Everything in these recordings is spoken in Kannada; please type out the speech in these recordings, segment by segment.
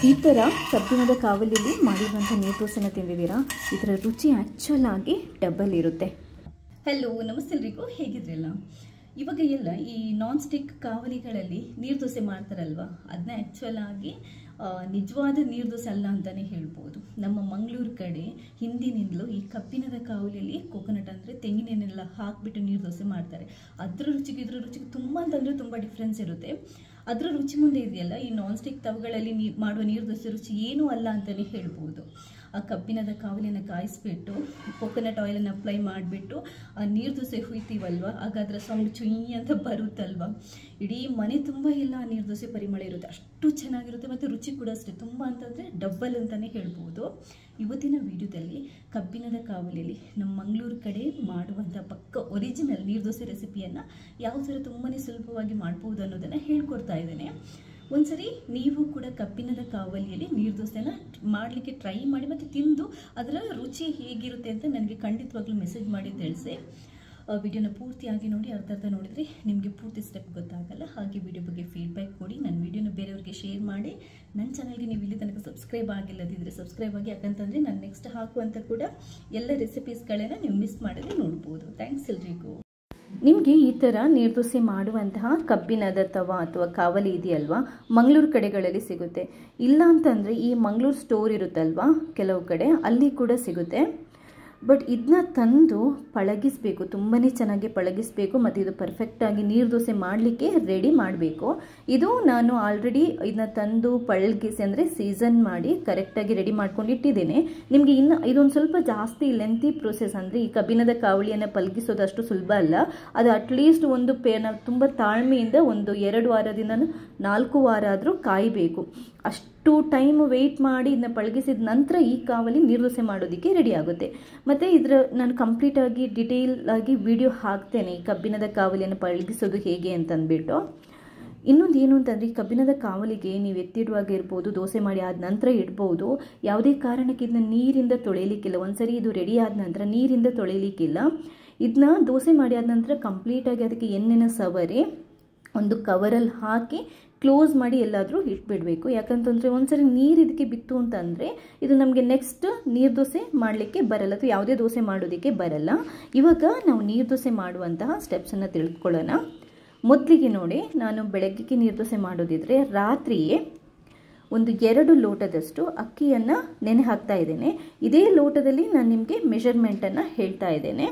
ಈ ಥರ ಕಬ್ಬಿಣದ ಕಾವಲಿಯಲ್ಲಿ ಮಾಡಿರುವಂಥ ನೀರು ದೋಸೆನ ತಿಂದಿದ್ದೀರಾ ಇದರ ರುಚಿ ಆ್ಯಕ್ಚುಲ್ ಆಗಿ ಡಬಲ್ ಇರುತ್ತೆ ಹಲೋ ನಮಸ್ತೆ ಎಲ್ರಿಗೂ ಹೇಗಿದ್ರಲ್ಲ ಇವಾಗ ಎಲ್ಲ ಈ ನಾನ್ ಸ್ಟಿಕ್ ಕಾವಲಿಗಳಲ್ಲಿ ನೀರು ದೋಸೆ ಮಾಡ್ತಾರಲ್ವಾ ಅದನ್ನ ಆ್ಯಕ್ಚುಯಲ್ ಆಗಿ ಆ, ನಿಜವಾದ ನೀರು ದೋಸೆ ಅಲ್ಲ ಅಂತಲೇ ಹೇಳ್ಬೋದು ನಮ್ಮ ಮಂಗಳೂರು ಕಡೆ ಹಿಂದಿನಿಂದಲೂ ಈ ಕಬ್ಬಿಣದ ಕಾವಲಿಯಲ್ಲಿ ಕೋಕೋನಟ್ ಅಂದರೆ ತೆಂಗಿನೆಣ್ಣೆಲ್ಲ ಹಾಕಿಬಿಟ್ಟು ನೀರು ದೋಸೆ ಮಾಡ್ತಾರೆ ಅದ್ರ ರುಚಿಗೆ ಇದ್ರ ರುಚಿಗೆ ತುಂಬ ಅಂತಂದರೆ ತುಂಬ ಡಿಫ್ರೆನ್ಸ್ ಇರುತ್ತೆ ಅದರ ರುಚಿ ಮುಂದೆ ಇದೆಯಲ್ಲ ಈ ನಾನ್ ಸ್ಟಿಕ್ ತವಗಳಲ್ಲಿ ನೀ ಮಾಡುವ ನೀರು ದೋಸೆ ರುಚಿ ಏನೂ ಅಲ್ಲ ಅಂತಲೇ ಹೇಳ್ಬೋದು ಆ ಕಬ್ಬಿಣದ ಕಾವಲಿನ ಕಾಯಿಸ್ಬಿಟ್ಟು ಕೋಕೋನಟ್ ಆಯಿಲನ್ನು ಅಪ್ಲೈ ಮಾಡಿಬಿಟ್ಟು ಆ ನೀರು ದೋಸೆ ಹುಯ್ತೀವಲ್ವ ಆಗ ಅದರ ಸೌಂಡ್ ಚುಯ್ ಅಂತ ಬರುತ್ತಲ್ವ ಇಡೀ ಮನೆ ತುಂಬ ಎಲ್ಲ ಆ ನೀರು ದೋಸೆ ಪರಿಮಳ ಇರುತ್ತೆ ಅಷ್ಟು ಚೆನ್ನಾಗಿರುತ್ತೆ ಮತ್ತು ರುಚಿ ಕೂಡ ಅಷ್ಟೇ ತುಂಬ ಅಂತಂದರೆ ಡಬ್ಬಲ್ ಅಂತಲೇ ಹೇಳ್ಬೋದು ಇವತ್ತಿನ ವಿಡಿಯೋದಲ್ಲಿ ಕಬ್ಬಿಣದ ಕಾವಲಿಯಲ್ಲಿ ನಮ್ಮ ಮಂಗಳೂರು ಕಡೆ ಮಾಡುವಂಥ ಪಕ್ಕ ಒರಿಜಿನಲ್ ನೀರು ದೋಸೆ ರೆಸಿಪಿಯನ್ನು ಯಾವ ಥರ ತುಂಬಾ ಸುಲಭವಾಗಿ ಮಾಡ್ಬೋದು ಅನ್ನೋದನ್ನು ಹೇಳ್ಕೊಡ್ತಾ ಇದ್ದೇನೆ ಒಂದ್ಸರಿ ನೀವು ಕೂಡ ಕಬ್ಬಿಣದ ಕಾವಲಿಯಲ್ಲಿ ನೀರು ದೋಸೆನ ಮಾಡಲಿಕ್ಕೆ ಟ್ರೈ ಮಾಡಿ ಮತ್ತು ತಿಂದು ಅದರ ರುಚಿ ಹೇಗಿರುತ್ತೆ ಅಂತ ನನಗೆ ಖಂಡಿತವಾಗ್ಲೂ ಮೆಸೇಜ್ ಮಾಡಿ ತಿಳಿಸಿ ವಿಡಿಯೋನ ಪೂರ್ತಿಯಾಗಿ ನೋಡಿ ಅರ್ಧ ಅರ್ಧ ನೋಡಿದರೆ ನಿಮಗೆ ಪೂರ್ತಿ ಸ್ಟೆಪ್ ಗೊತ್ತಾಗಲ್ಲ ಹಾಗೆ ವಿಡಿಯೋ ಬಗ್ಗೆ ಫೀಡ್ಬ್ಯಾಕ್ ಕೊಡಿ ನನ್ನ ವಿಡಿಯೋನ ಬೇರೆಯವ್ರಿಗೆ ಶೇರ್ ಮಾಡಿ ನನ್ನ ಚಾನಲ್ಗೆ ನೀವು ಇಲ್ಲಿ ತನಕ ಸಬ್ಸ್ಕ್ರೈಬ್ ಆಗಿಲ್ಲದಿದ್ದರೆ ಸಬ್ಸ್ಕ್ರೈಬ್ ಆಗಿ ಯಾಕಂತಂದರೆ ನಾನು ನೆಕ್ಸ್ಟ್ ಹಾಕುವಂಥ ಕೂಡ ಎಲ್ಲ ರೆಸಿಪೀಸ್ಗಳನ್ನ ನೀವು ಮಿಸ್ ಮಾಡದೆ ನೋಡ್ಬೋದು ಥ್ಯಾಂಕ್ಸ್ ಎಲ್ರಿಗೂ ನಿಮಗೆ ಈ ಥರ ನೀರು ದೋಸೆ ಮಾಡುವಂತಹ ಕಬ್ಬಿಣದ ತವ ಅಥವಾ ಕಾವಲಿ ಇದೆಯಲ್ವಾ ಮಂಗಳೂರು ಕಡೆಗಳಲ್ಲಿ ಸಿಗುತ್ತೆ ಇಲ್ಲ ಅಂತಂದರೆ ಈ ಮಂಗಳೂರು ಸ್ಟೋರ್ ಇರುತ್ತಲ್ವಾ ಕೆಲವು ಕಡೆ ಅಲ್ಲಿ ಕೂಡ ಸಿಗುತ್ತೆ ಬಟ್ ಇದನ್ನ ತಂದು ಪಳಗಿಸಬೇಕು ತುಂಬಾ ಚೆನ್ನಾಗಿ ಪಳಗಿಸಬೇಕು ಮತ್ತು ಇದು ಪರ್ಫೆಕ್ಟಾಗಿ ನೀರು ದೋಸೆ ಮಾಡಲಿಕ್ಕೆ ರೆಡಿ ಮಾಡಬೇಕು ಇದು ನಾನು ಆಲ್ರೆಡಿ ಇದನ್ನ ತಂದು ಪಳಗಿಸಿ ಅಂದರೆ ಸೀಸನ್ ಮಾಡಿ ಕರೆಕ್ಟಾಗಿ ರೆಡಿ ಮಾಡ್ಕೊಂಡು ಇಟ್ಟಿದ್ದೇನೆ ನಿಮಗೆ ಇನ್ನು ಇದೊಂದು ಸ್ವಲ್ಪ ಜಾಸ್ತಿ ಲೆಂತಿ ಪ್ರೊಸೆಸ್ ಅಂದರೆ ಈ ಕಬ್ಬಿಣದ ಕಾವಳಿಯನ್ನು ಪಳಗಿಸೋದು ಅಷ್ಟು ಸುಲಭ ಅಲ್ಲ ಅದು ಅಟ್ಲೀಸ್ಟ್ ಒಂದು ಪೇ ನಾವು ತುಂಬ ತಾಳ್ಮೆಯಿಂದ ಒಂದು ಎರಡು ವಾರದಿಂದ ನಾಲ್ಕು ವಾರ ಆದರೂ ಕಾಯಬೇಕು ಅಷ್ಟು ಟೈಮ್ ವೆಯ್ಟ್ ಮಾಡಿ ಇದನ್ನ ಪಳಗಿಸಿದ ನಂತರ ಈ ಕಾವಲಿ ನೀರು ದೋಸೆ ಮಾಡೋದಕ್ಕೆ ರೆಡಿ ಆಗುತ್ತೆ ಮತ್ತು ಇದರ ನಾನು ಕಂಪ್ಲೀಟಾಗಿ ಡಿಟೇಲ್ ಆಗಿ ವಿಡಿಯೋ ಹಾಕ್ತೇನೆ ಈ ಕಬ್ಬಿಣದ ಕಾವಲಿಯನ್ನು ಪಳಗಿಸೋದು ಹೇಗೆ ಅಂತಂದ್ಬಿಟ್ಟು ಇನ್ನೊಂದು ಏನು ಅಂತಂದರೆ ಈ ಕಬ್ಬಿಣದ ಕಾವಲಿಗೆ ನೀವು ಎತ್ತಿಡುವಾಗ ಇರ್ಬೋದು ದೋಸೆ ಮಾಡಿ ಆದ ನಂತರ ಇಡ್ಬೋದು ಯಾವುದೇ ಕಾರಣಕ್ಕೆ ಇದನ್ನ ನೀರಿಂದ ತೊಳೆಯಲಿಕ್ಕಿಲ್ಲ ಒಂದ್ಸರಿ ಇದು ರೆಡಿ ಆದ ನಂತರ ನೀರಿಂದ ತೊಳೆಯಲಿಕ್ಕಿಲ್ಲ ಇದನ್ನ ದೋಸೆ ಮಾಡಿ ಆದ ನಂತರ ಕಂಪ್ಲೀಟಾಗಿ ಅದಕ್ಕೆ ಎಣ್ಣೆನ ಸವರಿ ಒಂದು ಕವರಲ್ಲಿ ಹಾಕಿ ಕ್ಲೋಸ್ ಮಾಡಿ ಎಲ್ಲಾದರೂ ಇಟ್ಬಿಡಬೇಕು ಯಾಕಂತಂದರೆ ಒಂದ್ಸರಿ ನೀರು ಇದಕ್ಕೆ ಬಿತ್ತು ಅಂತಂದರೆ ಇದು ನಮಗೆ ನೆಕ್ಸ್ಟ್ ನೀರು ದೋಸೆ ಮಾಡಲಿಕ್ಕೆ ಬರಲ್ಲ ಅಥವಾ ಯಾವುದೇ ದೋಸೆ ಮಾಡೋದಕ್ಕೆ ಬರಲ್ಲ ಇವಾಗ ನಾವು ನೀರು ದೋಸೆ ಮಾಡುವಂತಹ ಸ್ಟೆಪ್ಸನ್ನು ತಿಳ್ಕೊಳ್ಳೋಣ ಮೊದಲಿಗೆ ನೋಡಿ ನಾನು ಬೆಳಗ್ಗೆಗೆ ನೀರು ದೋಸೆ ಮಾಡೋದಿದ್ರೆ ರಾತ್ರಿಯೇ ಒಂದು ಎರಡು ಲೋಟದಷ್ಟು ಅಕ್ಕಿಯನ್ನು ನೆನೆ ಹಾಕ್ತಾ ಇದ್ದೇನೆ ಇದೇ ಲೋಟದಲ್ಲಿ ನಾನು ನಿಮಗೆ ಮೆಷರ್ಮೆಂಟನ್ನು ಹೇಳ್ತಾ ಇದ್ದೇನೆ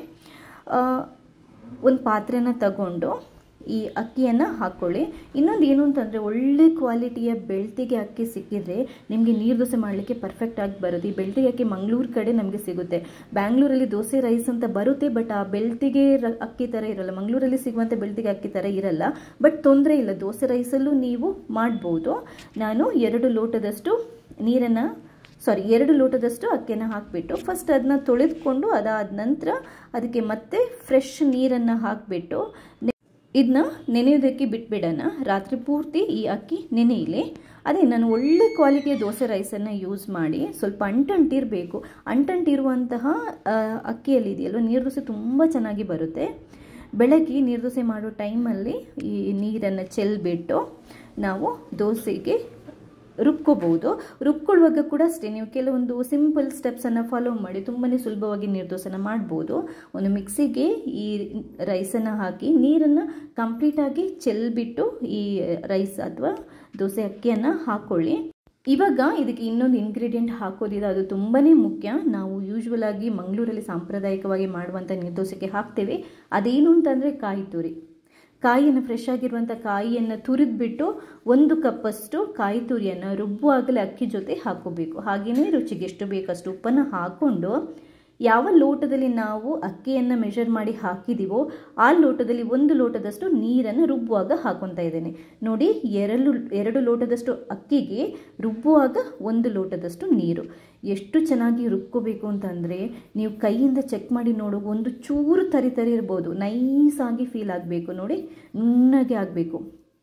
ಒಂದು ಪಾತ್ರೆನ ತಗೊಂಡು ಈ ಅಕ್ಕಿಯನ್ನು ಹಾಕ್ಕೊಳ್ಳಿ ಇನ್ನೊಂದು ಏನು ಅಂತಂದರೆ ಒಳ್ಳೆ ಕ್ವಾಲಿಟಿಯ ಬೆಳ್ತಿಗೆ ಅಕ್ಕಿ ಸಿಕ್ಕಿದ್ರೆ ನಿಮಗೆ ನೀರು ದೋಸೆ ಮಾಡಲಿಕ್ಕೆ ಪರ್ಫೆಕ್ಟಾಗಿ ಬರುತ್ತೆ ಈ ಬೆಳ್ತಿಗೆ ಅಕ್ಕಿ ಮಂಗಳೂರು ಕಡೆ ನಮಗೆ ಸಿಗುತ್ತೆ ಬ್ಯಾಂಗ್ಳೂರಲ್ಲಿ ದೋಸೆ ರೈಸ್ ಅಂತ ಬರುತ್ತೆ ಬಟ್ ಆ ಬೆಳ್ತಿಗೆ ರ ಅಕ್ಕಿ ಥರ ಇರಲ್ಲ ಮಂಗಳೂರಲ್ಲಿ ಸಿಗುವಂಥ ಬೆಳ್ತಿಗೆ ಅಕ್ಕಿ ಥರ ಇರಲ್ಲ ಬಟ್ ತೊಂದರೆ ಇಲ್ಲ ದೋಸೆ ರೈಸಲ್ಲೂ ನೀವು ಮಾಡ್ಬೋದು ನಾನು ಎರಡು ಲೋಟದಷ್ಟು ನೀರನ್ನು ಸಾರಿ ಎರಡು ಲೋಟದಷ್ಟು ಅಕ್ಕಿಯನ್ನು ಹಾಕಿಬಿಟ್ಟು ಫಸ್ಟ್ ಅದನ್ನ ತೊಳೆದುಕೊಂಡು ಅದಾದ ನಂತರ ಅದಕ್ಕೆ ಮತ್ತೆ ಫ್ರೆಶ್ ನೀರನ್ನು ಹಾಕಿಬಿಟ್ಟು ಇದನ್ನ ನೆನೆಯೋದಕ್ಕೆ ಬಿಟ್ಬಿಡೋಣ ರಾತ್ರಿ ಪೂರ್ತಿ ಈ ಅಕ್ಕಿ ನೆನೆಯಲಿ ಅದೇ ನಾನು ಒಳ್ಳೆ ಕ್ವಾಲಿಟಿಯ ದೋಸೆ ರೈಸನ್ನು ಯೂಸ್ ಮಾಡಿ ಸ್ವಲ್ಪ ಅಂಟಂಟಿರಬೇಕು ಅಂಟಂಟಿರುವಂತಹ ಅಕ್ಕಿಯಲ್ಲಿ ಇದೆಯಲ್ವ ನೀರು ದೋಸೆ ತುಂಬ ಚೆನ್ನಾಗಿ ಬರುತ್ತೆ ಬೆಳಗ್ಗೆ ನೀರು ದೋಸೆ ಮಾಡೋ ಟೈಮಲ್ಲಿ ಈ ನೀರನ್ನು ಚೆಲ್ಬಿಟ್ಟು ನಾವು ದೋಸೆಗೆ ರುಬ್ಕೋಬಹುದು ರುಬ್ಕೊಳ್ಳುವಾಗ ಕೂಡ ಅಷ್ಟೇ ನೀವು ಕೆಲವೊಂದು ಸಿಂಪಲ್ ಸ್ಟೆಪ್ಸನ್ನು ಫಾಲೋ ಮಾಡಿ ತುಂಬಾ ಸುಲಭವಾಗಿ ನೀರು ದೋಸೆನ ಮಾಡ್ಬೋದು ಒಂದು ಮಿಕ್ಸಿಗೆ ಈ ರೈಸನ್ನು ಹಾಕಿ ನೀರನ್ನು ಕಂಪ್ಲೀಟಾಗಿ ಚೆಲ್ಬಿಟ್ಟು ಈ ರೈಸ್ ಅಥವಾ ದೋಸೆ ಅಕ್ಕಿಯನ್ನು ಹಾಕ್ಕೊಳ್ಳಿ ಇವಾಗ ಇದಕ್ಕೆ ಇನ್ನೊಂದು ಇಂಗ್ರೀಡಿಯೆಂಟ್ ಹಾಕೋದಿದೆ ಅದು ತುಂಬಾ ಮುಖ್ಯ ನಾವು ಯೂಶ್ವಲ್ ಆಗಿ ಮಂಗಳೂರಲ್ಲಿ ಸಾಂಪ್ರದಾಯಿಕವಾಗಿ ಮಾಡುವಂಥ ನೀರು ದೋಸೆಗೆ ಹಾಕ್ತೇವೆ ಅದೇನು ಅಂತಂದರೆ ಕಾಯಿ ತುರಿ ಕಾಯಿಯನ್ನು ಫ್ರೆಶ್ ಆಗಿರುವಂಥ ಕಾಯಿಯನ್ನು ತುರಿದ್ಬಿಟ್ಟು ಒಂದು ಕಪ್ಪಷ್ಟು ಕಾಯಿ ತುರಿಯನ್ನು ರುಬ್ಬುವಾಗಲೇ ಅಕ್ಕಿ ಜೊತೆ ಹಾಕೋಬೇಕು ಹಾಗೆಯೇ ರುಚಿಗೆ ಎಷ್ಟು ಬೇಕಷ್ಟು ಉಪ್ಪನ್ನು ಹಾಕ್ಕೊಂಡು ಯಾವ ಲೋಟದಲ್ಲಿ ನಾವು ಅಕ್ಕಿಯನ್ನು ಮೆಷರ್ ಮಾಡಿ ಹಾಕಿದ್ದೀವೋ ಆ ಲೋಟದಲ್ಲಿ ಒಂದು ಲೋಟದಷ್ಟು ನೀರನ್ನು ರುಬ್ಬುವಾಗ ಹಾಕೊತಾ ಇದ್ದೇನೆ ನೋಡಿ ಎರಡು ಎರಡು ಲೋಟದಷ್ಟು ಅಕ್ಕಿಗೆ ರುಬ್ಬುವಾಗ ಒಂದು ಲೋಟದಷ್ಟು ನೀರು ಎಷ್ಟು ಚೆನ್ನಾಗಿ ರುಬ್ಕೋಬೇಕು ಅಂತಂದರೆ ನೀವು ಕೈಯಿಂದ ಚೆಕ್ ಮಾಡಿ ನೋಡು ಒಂದು ಚೂರು ತರಿ ತರಿ ಇರ್ಬೋದು ನೈಸಾಗಿ ಫೀಲ್ ಆಗಬೇಕು ನೋಡಿ ನುಣ್ಣಗೆ ಆಗಬೇಕು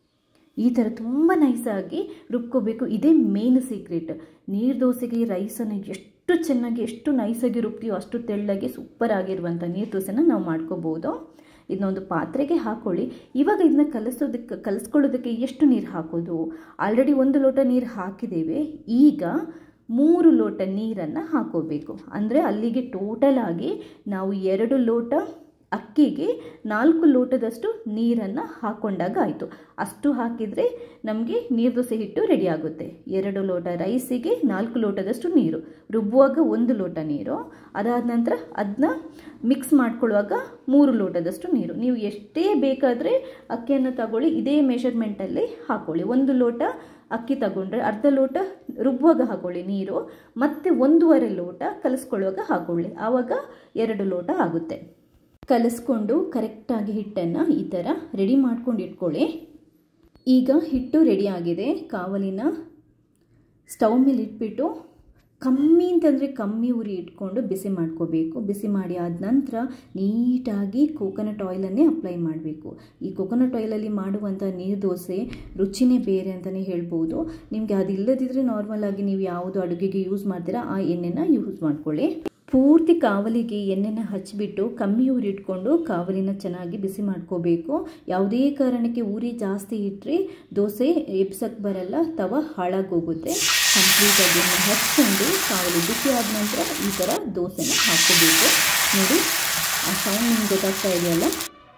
ಈ ಥರ ತುಂಬ ನೈಸಾಗಿ ರುಬ್ಕೋಬೇಕು ಇದೇ ಮೇನ್ ಸೀಕ್ರೆಟ್ ನೀರು ದೋಸೆಗೆ ರೈಸನ್ನು ಎಷ್ಟು ಚೆನ್ನಾಗಿ ಎಷ್ಟು ನೈಸಾಗಿ ರುಬ್ತೀವೋ ಅಷ್ಟು ತೆಳ್ಳಗೆ ಸೂಪರ್ ಆಗಿರುವಂಥ ನೀರು ದೋಸೆನ ನಾವು ಮಾಡ್ಕೋಬೋದು ಇದನ್ನೊಂದು ಪಾತ್ರೆಗೆ ಹಾಕೊಳ್ಳಿ ಇವಾಗ ಇದನ್ನ ಕಲಸೋದಕ್ಕೆ ಕಲಿಸ್ಕೊಳ್ಳೋದಕ್ಕೆ ಎಷ್ಟು ನೀರು ಹಾಕೋದು ಆಲ್ರೆಡಿ ಒಂದು ಲೋಟ ನೀರು ಹಾಕಿದ್ದೇವೆ ಈಗ ಮೂರು ಲೋಟ ನೀರನ್ನು ಹಾಕೋಬೇಕು ಅಂದರೆ ಅಲ್ಲಿಗೆ ಟೋಟಲ್ ಆಗಿ ನಾವು ಎರಡು ಲೋಟ ಅಕ್ಕಿಗೆ ನಾಲ್ಕು ಲೋಟದಷ್ಟು ನೀರನ್ನು ಹಾಕ್ಕೊಂಡಾಗ ಆಯಿತು ಅಷ್ಟು ಹಾಕಿದರೆ ನಮಗೆ ನೀರು ದೋಸೆ ಹಿಟ್ಟು ರೆಡಿ ಆಗುತ್ತೆ ಎರಡು ಲೋಟ ರೈಸಿಗೆ ನಾಲ್ಕು ಲೋಟದಷ್ಟು ನೀರು ರುಬ್ಬುವಾಗ ಒಂದು ಲೋಟ ನೀರು ಅದಾದ ನಂತರ ಅದನ್ನ ಮಿಕ್ಸ್ ಮಾಡ್ಕೊಳ್ಳುವಾಗ ಮೂರು ಲೋಟದಷ್ಟು ನೀರು ನೀವು ಎಷ್ಟೇ ಬೇಕಾದರೆ ಅಕ್ಕಿಯನ್ನು ತಗೊಳ್ಳಿ ಇದೇ ಮೆಷರ್ಮೆಂಟಲ್ಲಿ ಹಾಕ್ಕೊಳ್ಳಿ ಒಂದು ಲೋಟ ಅಕ್ಕಿ ತಗೊಂಡ್ರೆ ಅರ್ಧ ಲೋಟ ರುಬ್ಬುವಾಗ ಹಾಕೊಳ್ಳಿ ನೀರು ಮತ್ತು ಒಂದೂವರೆ ಲೋಟ ಕಲಿಸ್ಕೊಳ್ಳುವಾಗ ಹಾಕೊಳ್ಳಿ ಆವಾಗ ಎರಡು ಲೋಟ ಆಗುತ್ತೆ ಕಲಿಸ್ಕೊಂಡು ಕರೆಕ್ಟಾಗಿ ಹಿಟ್ಟನ್ನು ಈ ಥರ ರೆಡಿ ಮಾಡ್ಕೊಂಡು ಇಟ್ಕೊಳ್ಳಿ ಈಗ ಹಿಟ್ಟು ರೆಡಿ ಆಗಿದೆ ಕಾವಲಿನ ಸ್ಟವ್ ಮೇಲೆ ಇಟ್ಬಿಟ್ಟು ಕಮ್ಮಿ ಅಂತಂದರೆ ಕಮ್ಮಿ ಉರಿ ಇಟ್ಕೊಂಡು ಬಿಸಿ ಮಾಡ್ಕೋಬೇಕು ಬಿಸಿ ಮಾಡಿ ಆದ ನಂತರ ನೀಟಾಗಿ ಕೋಕೋನಟ್ ಆಯಿಲನ್ನೇ ಅಪ್ಲೈ ಮಾಡಬೇಕು ಈ ಕೋಕೋನಟ್ ಆಯಿಲಲ್ಲಿ ಮಾಡುವಂಥ ನೀರು ದೋಸೆ ರುಚಿನೇ ಬೇರೆ ಅಂತಲೇ ಹೇಳ್ಬೋದು ನಿಮಗೆ ಅದಿಲ್ಲದಿದ್ದರೆ ನಾರ್ಮಲಾಗಿ ನೀವು ಯಾವುದು ಅಡುಗೆಗೆ ಯೂಸ್ ಮಾಡ್ತೀರಾ ಆ ಎಣ್ಣೆನ ಯೂಸ್ ಮಾಡ್ಕೊಳ್ಳಿ ಪೂರ್ತಿ ಕಾವಲಿಗೆ ಎಣ್ಣೆನ ಹಚ್ಚಿಬಿಟ್ಟು ಕಮ್ಮಿ ಉರಿ ಇಟ್ಕೊಂಡು ಕಾವಲಿನ ಚೆನ್ನಾಗಿ ಬಿಸಿ ಮಾಡ್ಕೋಬೇಕು ಯಾವುದೇ ಕಾರಣಕ್ಕೆ ಉರಿ ಜಾಸ್ತಿ ಇಟ್ಟರೆ ದೋಸೆ ಎಬ್ಸಕ್ಕೆ ಬರಲ್ಲ ತವ ಹಾಳಾಗೋಗುತ್ತೆ ಕಂಪ್ಲೀಟಾಗಿ ಎಣ್ಣೆ ಹಚ್ಕೊಂಡು ಕಾವಲಿ ಬಿಸಿ ಆದ ನಂತರ ಈ ಥರ ದೋಸೆನ ಹಾಕೋಬೇಕು ನೋಡಿ ಆ ಸೌಂಡ್ ನಿಮ್ಗೆ ಗೊತ್ತಾಗ್ತಾ ಇದೆಯಲ್ಲ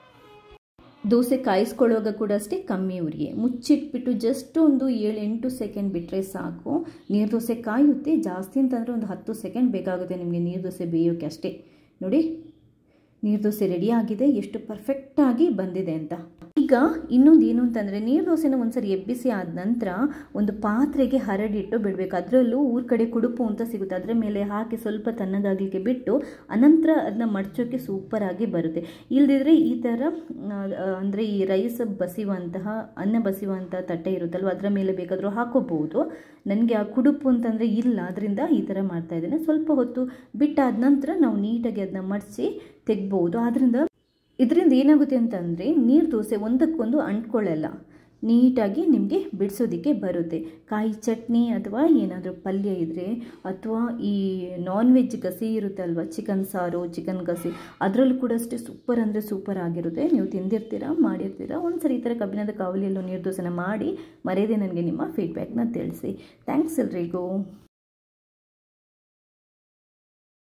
ದೋಸೆ ಕಾಯಿಸ್ಕೊಳ್ಳುವಾಗ ಕೂಡ ಅಷ್ಟೇ ಕಮ್ಮಿ ಉರಿಗೆ ಮುಚ್ಚಿಟ್ಬಿಟ್ಟು ಜಸ್ಟ್ ಒಂದು ಏಳು ಎಂಟು ಸೆಕೆಂಡ್ ಬಿಟ್ಟರೆ ಸಾಕು ನೀರು ದೋಸೆ ಕಾಯುತ್ತೆ ಜಾಸ್ತಿ ಅಂತಂದರೆ ಒಂದು ಹತ್ತು ಸೆಕೆಂಡ್ ಬೇಕಾಗುತ್ತೆ ನಿಮಗೆ ನೀರು ದೋಸೆ ಬೇಯೋಕ್ಕೆ ಅಷ್ಟೇ ನೋಡಿ ನೀರು ದೋಸೆ ರೆಡಿ ಆಗಿದೆ ಎಷ್ಟು ಪರ್ಫೆಕ್ಟಾಗಿ ಬಂದಿದೆ ಅಂತ ಈಗ ಇನ್ನೊಂದು ಏನು ಅಂತಂದರೆ ನೀರು ದೋಸೆನ ಒಂದ್ಸರಿ ಎಬ್ಬಿಸಿ ಆದ ನಂತರ ಒಂದು ಪಾತ್ರೆಗೆ ಹರಡಿಟ್ಟು ಬಿಡಬೇಕು ಅದರಲ್ಲೂ ಊರ ಕಡೆ ಕುಡುಪು ಅಂತ ಸಿಗುತ್ತೆ ಅದರ ಮೇಲೆ ಹಾಕಿ ಸ್ವಲ್ಪ ತಣ್ಣಗಾಗಲಿಕ್ಕೆ ಬಿಟ್ಟು ಅನಂತರ ಅದನ್ನ ಮಡ್ಚೋಕ್ಕೆ ಸೂಪರಾಗಿ ಬರುತ್ತೆ ಇಲ್ದಿದ್ರೆ ಈ ಥರ ಅಂದರೆ ಈ ರೈಸ್ ಬಸಿಯುವಂತಹ ಅನ್ನ ಬಸಿಯುವಂಥ ತಟ್ಟೆ ಇರುತ್ತಲ್ವ ಅದರ ಮೇಲೆ ಬೇಕಾದರೂ ಹಾಕೋಬಹುದು ನನಗೆ ಆ ಕುಡುಪು ಅಂತಂದರೆ ಇಲ್ಲ ಅದರಿಂದ ಈ ಥರ ಮಾಡ್ತಾ ಇದ್ದೇನೆ ಸ್ವಲ್ಪ ಹೊತ್ತು ಬಿಟ್ಟಾದ ನಂತರ ನಾವು ನೀಟಾಗಿ ಅದನ್ನ ಮಡಿಸಿ ತೆಗ್ಬೋದು ಆದ್ದರಿಂದ ಇದರಿಂದ ಏನಾಗುತ್ತೆ ಅಂತಂದರೆ ನೀರು ದೋಸೆ ಒಂದಕ್ಕೊಂದು ಅಂಟ್ಕೊಳ್ಳಲ್ಲ ನೀಟಾಗಿ ನಿಮಗೆ ಬಿಡಿಸೋದಕ್ಕೆ ಬರುತ್ತೆ ಕಾಯಿ ಚಟ್ನಿ ಅಥವಾ ಏನಾದರೂ ಪಲ್ಯ ಇದ್ದರೆ ಅಥವಾ ಈ ನಾನ್ ವೆಜ್ ಗಸಿ ಇರುತ್ತಲ್ವ ಚಿಕನ್ ಸಾರು ಚಿಕನ್ ಗಸಿ ಅದರಲ್ಲೂ ಕೂಡ ಅಷ್ಟೇ ಸೂಪರ್ ಅಂದರೆ ಸೂಪರ್ ಆಗಿರುತ್ತೆ ನೀವು ತಿಂದಿರ್ತೀರಾ ಮಾಡಿರ್ತೀರಾ ಒಂದ್ಸರಿ ಈ ಥರ ಕಬ್ಬಿಣದ ಕಾವಲಿಯಲ್ಲೂ ನೀರು ದೋಸೆನ ಮಾಡಿ ಮರೆಯದೆ ನನಗೆ ನಿಮ್ಮ ಫೀಡ್ಬ್ಯಾಕ್ನ ತಿಳಿಸಿ ಥ್ಯಾಂಕ್ಸ್ ಎಲ್ರಿಗೂ